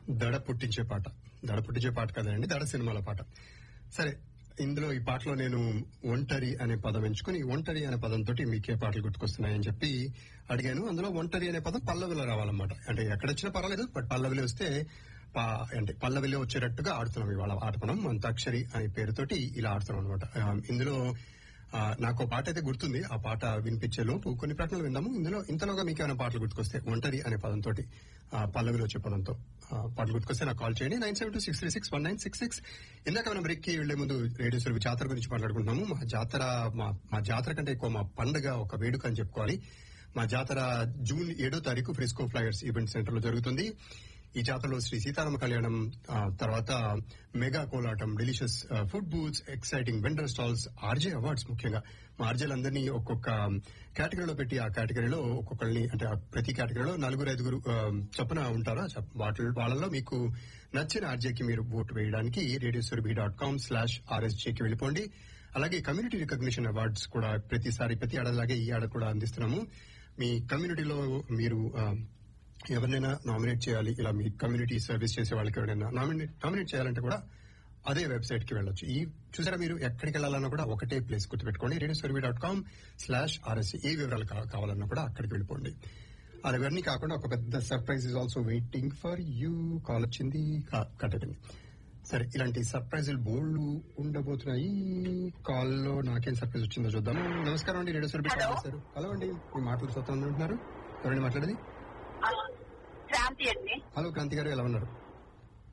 దడ పుట్టించే పాట దడ పుట్టించే పాట కదండి దడ సినిమాల పాట సరే ఇందులో ఈ పాటలో నేను ఒంటరి అనే పదం ఎంచుకుని ఒంటరి అనే పదంతో మీకే పాటలు గుర్తుకొస్తున్నాయని చెప్పి అడిగాను అందులో ఒంటరి అనే పదం పల్లవిలో రావాలన్నమాట అంటే ఎక్కడొచ్చినా పర్వాలేదు బట్ పల్లవిలో వస్తే పా- అంటే పల్లవిలో వచ్చేటట్టుగా ఆడుతున్నాం ఇవాళ ఆడుతున్నాం అంతాక్షరి అనే పేరుతోటి ఇలా ఆడుతున్నాం అనమాట ఇందులో ఆ, నాకు ఒక పాట అయితే గుర్తుంది ఆ పాట వినిపించే లోపు కొన్ని ప్రకటనలు విందాము ఇందులో ఇంతలోగా మీకు ఏమైనా పాటలు గుర్తుకొస్తే ఒంటరి అనే పదంతో పల్లవిలో వచ్చే పదంతో ఆ, పాటలు గుర్తుకొస్తే నాకు కాల్ చేయండి nine seven two six three six one nine six six ఇందాక మనం బ్రేక్కి వెళ్లే ముందు రేడియో సురభి జాతర గురించి మాట్లాడుకుంటున్నాము మా జాతర మా మా జాతర కంటే ఎక్కువ మా పండగ ఒక వేడుక అని చెప్పుకోవాలి మా జాతర జూన్ ఏడో తారీఖు ఫ్రిస్కో ఫ్లైయర్స్ ఈవెంట్ సెంటర్ లో జరుగుతుంది ఈ జాతరలో శ్రీ సీతారామ కళ్యాణం ఆ, తర్వాత మెగా కోలాటం delicious food booths exciting vendor stalls RJ awards ముఖ్యంగా మా ఆర్జేలందరినీ ఒక్కొక్క కేటగిరీలో పెట్టి ఆ కేటగిరీలో ఒక్కొక్కరిని అంటే ఆ ప్రతి కేటగిరీలో నలుగురు ఐదుగురు ఆ, చొప్పున ఉంటారా చప్- వాటి వాళ్ళలో మీకు నచ్చిన ఆర్జేకి మీరు ఓటు వేయడానికి radio Surabhi dot com slash ఆర్ఎస్జేకి వెళ్ళిపోండి అలాగే కమ్యూనిటీ రికగ్నిషన్ అవార్డ్స్ కూడా ప్రతిసారి ప్రతి ఏడాదిలాగే ఈ ఏడాది కూడా అందిస్తున్నాము మీ కమ్యూనిటీలో మీరు ఆ, ఎవరినైనా నామినేట్ చేయాలి ఇలా మీ కమ్యూనిటీ సర్వీస్ చేసే వాళ్ళకి ఎవరైనా నామినేట్ నామినేట్ చేయాలంటే కూడా అదే వెబ్సైట్ కి వెళ్ళొచ్చు ఈ చూసారా మీరు ఎక్కడికి వెళ్ళాలన్నా కూడా ఒకటే ప్లేస్ గుర్తుపెట్టుకోండి రేడియో సర్వీ డాట్ కామ్ స్లాష్ ఆర్ఎస్సీ ఏ వివరాలు కా- కావాలన్నా కూడా అక్కడికి వెళ్ళిపోండి అది అవన్నీ కాకుండా ఒక పెద్ద surprise is also waiting for you call వచ్చింది కట్టడింది సరే ఇలాంటి సర్ప్రైజులు బోల్డ్ ఉండబోతున్నాయి కాల్లో నాకేం సర్ప్రైజ్ వచ్చిందో చూద్దాము నమస్కారం అండి రేడియో సర్వీ కాల్ Hello. చేశారు హలో అండి మీ మాటలు సొంతం ఉంటున్నారు ఎవరండి మాట్లాడేది క్రాంతి అండి హలో క్రాంతి గారు ఎలా ఉన్నారు